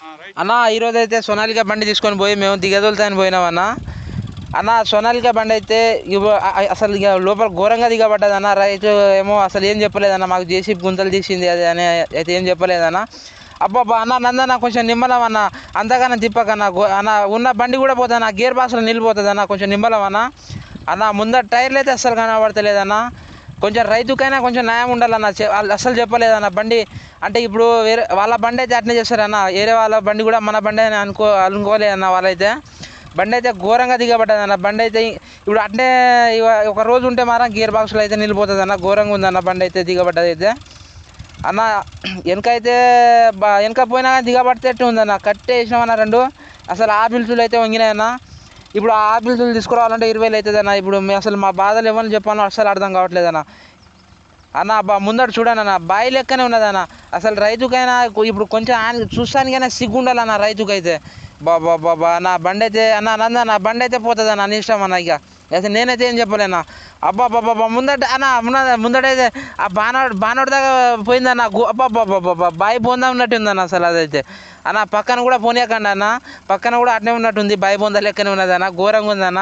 అన్న ఈరోజు అయితే సొనాలిక బండి తీసుకొని పోయి మేము దిగదొలుతాని పోయినాం అన్న అన్న సొనాలిక బండి అయితే ఇవ్వ- అ- అ- అసలు ఇక లోపల ఘోరంగా దిగబడ్డది అన్న రైతు ఏమో అసలు ఏం చెప్పలేదన్న మాకు జేసీ గుంతలు తీసింది అది అని అయితే ఏం చెప్పలేదన్న అబ్బాబ్బా అన్న నందన్న కొంచెం నిమ్మలం అన్న అంతగానే తిప్పకన్న గో- అన్న ఉన్న బండి కూడా పోతుంది గేర్ బాక్స్లో నిలిపోతుంది అన్న కొంచెం నిమ్మలం అన్న అన్న ముందర టైర్లు అయితే అస్సలు కనబడతలేదన్న కొంచెం రైతుకైనా కొంచెం న్యాయం ఉండాలన్న చె- వాళ్ళు అస్సలు చెప్పలేదన్న బండి అంటే ఇప్పుడు వేరే వాళ్ళ బండి అయితే అట్నే చేస్తారన్న వేరే వాళ్ళ బండి కూడా మన బండి అని అనుకో అనుకోలేదన్న వాళ్ళైతే బండి అయితే ఘోరంగా దిగబడ్డది అన్న బండి అయితే ఇప్పుడు అట్నే ఇవ- ఒక రోజు ఉంటే మాత్రం గేర్ బాక్స్లో అయితే నిలిపోతుంది అన్న ఘోరంగా ఉందన్న బండి అయితే దిగబడ్డది అయితే అన్న వెనకైతే బా వెనక పోయినా కానీ దిగబడితేట్టు ఉందన్న కట్టే వేసినామన్న రెండు అసలు ఆ బిల్సులు అయితే వంగినాయన్న ఇప్పుడు ఆ బిల్సులు తీసుకురావాలంటే ఇరవై వేలు అవుతుంది అన్న ఇప్పుడు మీ అసలు మా బాధలు ఎవరిని చెప్పాలో అసలు అర్థం కావట్లేదన్న అన్న బా ముందట చూడండి అన్న బాయి లెక్కనే ఉన్నదన్న అసలు రైతుకైనా ఇప్పుడు కొంచెం ఆయన చూస్తానికైనా సిగ్గు ఉండాలన్న రైతుకైతే బా బా బా బా నా బండి అయితే అన్న నంద నా బండి అయితే పోతుంది అన్న నీ ఇష్టం అన్న ఇక అసలు నేనైతే ఏం చెప్పలేనా అబ్బా బాబా బా ముందట అన్న ముంద- ముందటైతే ఆ బానోడు బానోడు దాకా పోయిందన్న గు- అబ్బా బాబా బాబా బాయి బొందా ఉన్నట్టు ఉందన్న అసలు అదైతే అన్న పక్కన కూడా పోనీయకండి అన్న పక్కన కూడా అట్నే ఉన్నట్టుంది బాయి బొంద లెక్కనే ఉన్నది అన్న ఘోరంగా ఉందన్న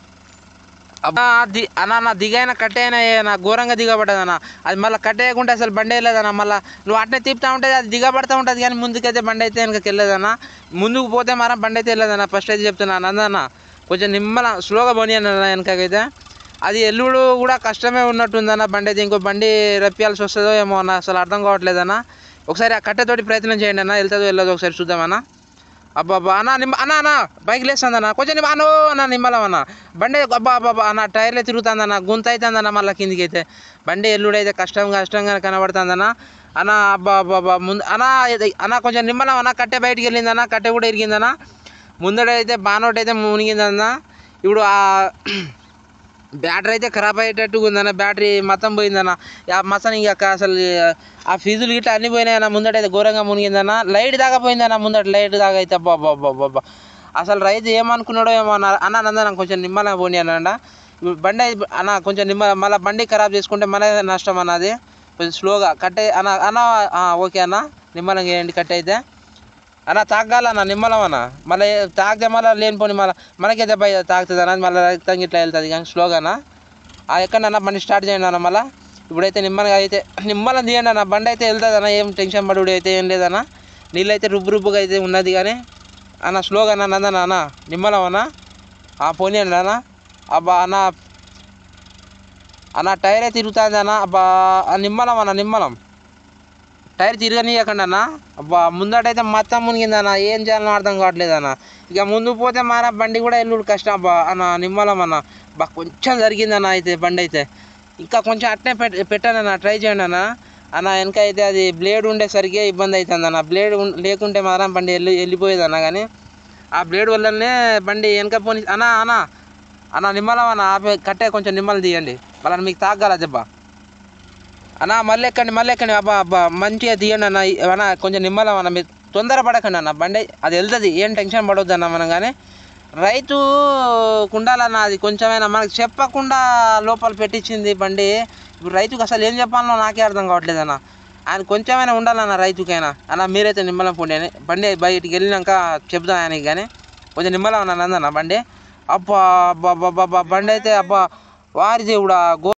అబ్బా ది అన్న నా దిగైన కట్టైన నా ఘోరంగా దిగబడ్డదన్న అది మళ్ళీ కట్టేయకుంటే అసలు బండి వెళ్ళదన్న మళ్ళీ నువ్వు అట్నే తిప్పుతా ఉంటుంది అది దిగబడతా ఉంటుంది కానీ ముందుకైతే బండి అయితే వెనకకి వెళ్ళదన్న ముందుకు పోతే మాత్రం బండి అయితే వెళ్ళదన్న ఫస్ట్ అయితే చెప్తున్నా నందన్న కొంచెం నిమ్మల స్లోగా పోనీ అన్న వెనకకైతే అది ఎల్లుడు కూడా కష్టమే ఉన్నట్టుందన్న బండి అయితే ఇంకో బండి రప్పియాల్సి వస్తుందో ఏమో అన్న అసలు అర్థం కావట్లేదన్న ఒకసారి ఆ కట్టెతోటి ప్రయత్నం చేయండి అన్న వెళ్తుందో వెళ్ళదో ఒకసారి చూద్దామన్నా అబ్బా అబ్బా అన్న నిమ్మ అన్న అన్న బైక్ లేస్తుంది అన్న కొంచెం నిమ్మ అన్నో అన్న నిమ్మలం అన్న బండి అబ్బా అబ్బా అబ్బా అన్న టైర్లే తిరుగుతుంది అన్న గుంత అవుతుంది అన్న మళ్ళీ కిందికి అయితే బండి ఎల్లుడైతే కష్టం కష్టంగా కనబడుతుంది అన్న అన్న అబ్బా అబ్బా అబ్బా ముందు అన్న ఇది- అన్న కొంచెం నిమ్మలం అన్న కట్టె బయటికి వెళ్ళిందన్న కట్టె కూడా ఇరిగిందన్న ముందడైతే బానోట్ అయితే మునిగిందన్న ఇప్పుడు ఆ బ్యాటరీ అయితే ఖరాబ్ అయ్యేటట్టుగా ఉందన్న బ్యాటరీ మొత్తం పోయిందన్న ఆ మొత్తం ఇక అసలు ఆ ఫీజులు గిట్లా అన్ని పోయినాయన్న ముందటైతే ఘోరంగా మునిగిందన్న లైట్ దాకా పోయిందన్న ముందట లైట్ దాకా అయితే అబ్బా అబ్బా అబ్బా అబ్బా, అబ్బా అసలు రైతు ఏమనుకున్నాడో ఏమో అన్న అన్న నందన కొంచెం నిమ్మల పోనీ అన్న ఇప్పుడు బండి అయితే- అన్న కొంచెం నిమ్మ మళ్ళీ బండి ఖరాబ్ చేసుకుంటే మన నష్టం అన్నది కొంచెం స్లోగా కట్టే అన్న అన్న ఆ, ఓకే అన్న నిమ్మలంగా వేయండి కట్ అయితే అన్న తాగాలన్న నిమ్మలం అన్న మళ్ళీ తాగితే మళ్ళీ లేనిపోని మళ్ళీ మనకే దెబ్బ తాగుతుంది అన్న మళ్ళీ రక్తం ఇట్లా వెళ్తుంది కానీ స్లోగా అన్న ఆ ఎక్కడన్నా బండి స్టార్ట్ చేయండి అన్న మళ్ళీ ఇప్పుడైతే నిమ్మలంగా అయితే నిమ్మలం తీయండి అన్న బండి అయితే వెళ్తుంది అన్న ఏం టెన్షన్ పడుడు అయితే ఏం లేదన్న నీళ్ళు అయితే రుబ్బు రుబ్బుగా అయితే ఉన్నది కానీ అన్న స్లోగా అన్న నందన అన్న నిమ్మలం అన్న ఆ పోనీ అన్న అన్న అబ్బా అన్న అన్న టైరే తిరుగుతుంది అన్న అబ్బా ఆ నిమ్మలం అన్న నిమ్మలం టైర్ తిరగనీయకండి అన్న అబ్బా ముందటైతే మొత్తం మునిగిందన్న ఏం చేయాలో అర్థం కావట్లేదు అన్న ఇక ముందు పోతే మన బండి కూడా ఎల్లుడు కష్టం అబ్బా అన్న నిమ్మలం అన్న బా కొంచెం జరిగిందన్న అయితే బండి అయితే ఇంకా కొంచెం అట్నే పెట్ పెట్టానన్న ట్రై చేయండి అన్న అన్న వెనక అయితే అది బ్లేడ్ ఉండేసరికి ఇబ్బంది అవుతుంది అన్న బ్లేడ్ ఉన్- లేకుంటే మాత్రం బండి వెళ్ళి వెళ్ళిపోయేది అన్న కానీ ఆ బ్లేడ్ వల్లనే బండి వెనక పోని అన్న అన్న అన్న నిమ్మలం అన్న ఆపే కట్టే కొంచెం నిమ్మలు తీయండి మళ్ళీ మీకు తాగల దెబ్బ అన్న మళ్ళీ ఎక్కండి మళ్ళీ ఎక్కండి అబ్బా అబ్బా మంచిగా తీయండి అన్న ఈ- అన్న కొంచెం నిమ్మలం అన్న మీరు తొందర పడకండి అన్న బండి అది వెళ్తుంది ఏం టెన్షన్ పడవద్దు అన్న మనం కానీ రైతు కుండాలన్న అది కొంచెమైనా మనకు చెప్పకుండా లోపల పెట్టించింది బండి ఇప్పుడు రైతుకు అసలు ఏం చెప్పాలో నాకే అర్థం కావట్లేదు అన్న ఆయన కొంచెమైనా ఉండాలన్న రైతుకైనా అన్న మీరైతే నిమ్మలం పోండి అని బండి బయటికి వెళ్ళినాక చెప్దాం ఆయనకి కానీ కొంచెం నిమ్మలం అన్న నందన్న బండి అబ్బా అబ్బా అబ్బా అబ్బా బండి అయితే అబ్బా వారి దేవుడా గో